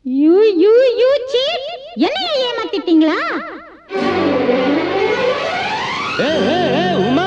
You you you cheap என்னைய ஏமாத்திட்டீங்களா ஏ, ஏ, ஏ, உமா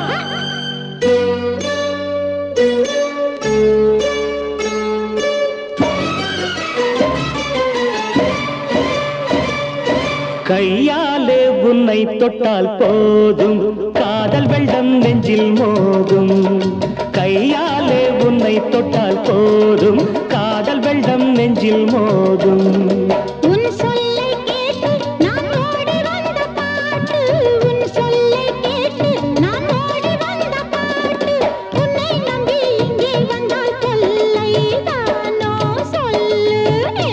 கையாலே உன்னை தொட்டால் போதும் காதல் வெள்ளம் நெஞ்சில் மோதும் கையாலே உன்னை தொட்டால் போதும் காதல் வெள்ளம் நெஞ்சில் மோதும் உன் சொல்லை கேட்டு நான் ஓடி வந்த பாட்டு உன் சொல்லை கேட்டு நான் ஓடி வந்த பாட்டு உன்னை நம்பி இங்கே வந்தால் தொல்லை தானோ சொல்லு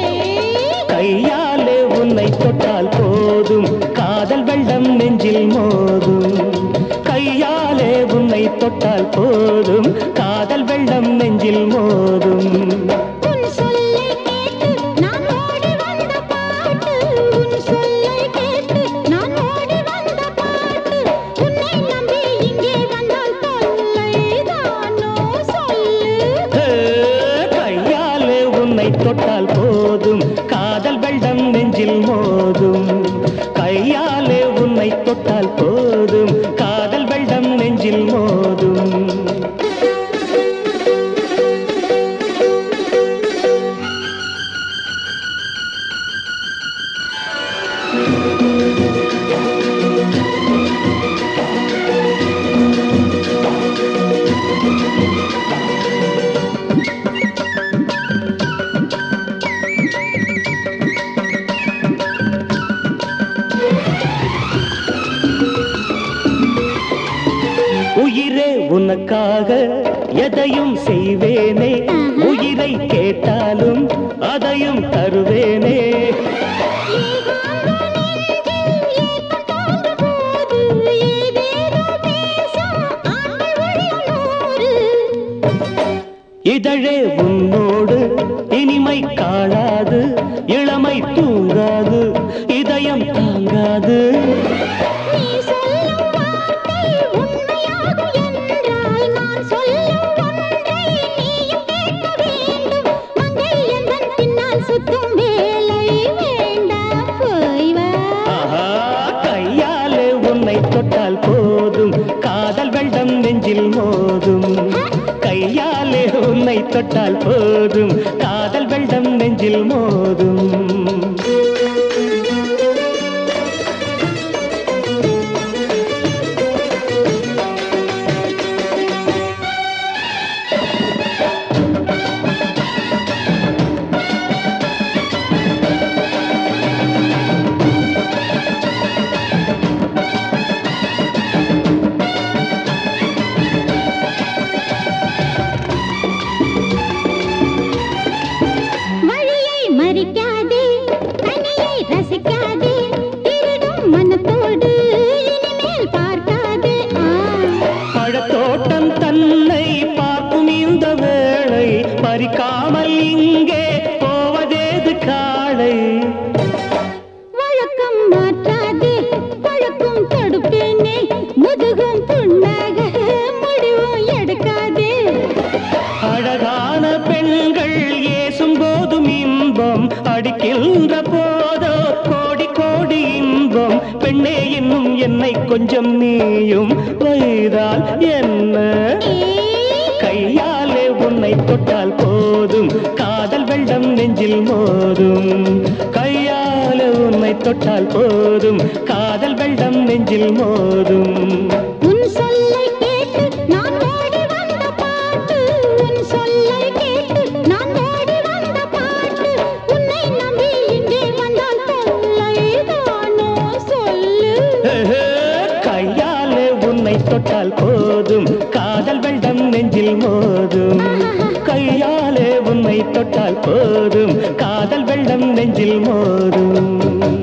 கையாலே உன்னை தொட்டால் போதும் காதல் வெள்ளம் நெஞ்சில் மோதும் கையாலே உன்னை தொட்டால் போதும் காதல் வெள்ளம் நெஞ்சில் மோதும் உன் சொல்லை கேட்டு நான் ஓடி வந்த பாட்டு உன் சொல்லை கேட்டு நான் ஓடி வந்த பாட்டு உன்னை நம்பி இங்கே வந்தால் தொல்லை தானோ சொல்லு ஏ, கையாலே உன்னை தொட்டால் போதும் காதல் வெள்ளம் நெஞ்சில் மோதும் கையாலே உன்னை தொட்டால் போதும் காதல் வெள்ளம் நெஞ்சில் மோதும் உயிரே உனக்காக எதையும் செய்வேனே உயிரை கேட்டாலும் அதையும் தருவேனே இதழே உன்னோடு இனிமை காணாது இளமை தூங்காது இதயம் தாங்காது சுத்தும் வேலை வேண்டாம் போய் வா ஆஹா கையாலே உன்னை தொட்டால் போதும் காதல் வெள்ளம் நெஞ்சில் மோதும் கையாலே உன்னை தொட்டால் போதும் காதல் வெள்ளம் நெஞ்சில் மோதும் வழியை மறிக்காதே தனியை ரசிக்காதே திருடும் மனத்தோடு இனிமேல் பார்க்காதே ஆ. பழத்தோட்டம் தன்னை பார்க்கும் இந்த வேளை பறிக்காமல் இங்கே போவதேது காளை வழக்கம் மாற்றாதே பழக்கம் தடுப்பேனே முதுகும் புண்ணாக முடிவும் எடுக்காதே அழகான பெண்கள் ஏசும் போதும் இன்பம் அடிக்கின்ற போதோ கோடி கோடி இன்பம் பெண்ணே இன்னும் என்னை கொஞ்சம் நீயும் வைதால் என்ன கையாலே உன்னை தொட்டால் போதும் காதல் வெள்ளம் நெஞ்சில் மோதும் கையாலே உன்னை தொட்டால் போதும் காதல் வெள்ளம் நெஞ்சில் மோதும் உன் சொல்லை கேட்டு நான் ஓடி வந்த பாட்டு உன் சொல்லை கேட்டு நான் ஓடி வந்த பாட்டு உன்னை நம்பி இங்கே வந்தால் தொல்லைதானோ சொல்லு ஏஹே, கையாலே உன்னை தொட்டால் போதும் காதல் வெள்ளம் நெஞ்சில் மோதும் கையாலே உன்னை தொட்டால் போதும் காதல் வெள்ளம் நெஞ்சில் மோதும்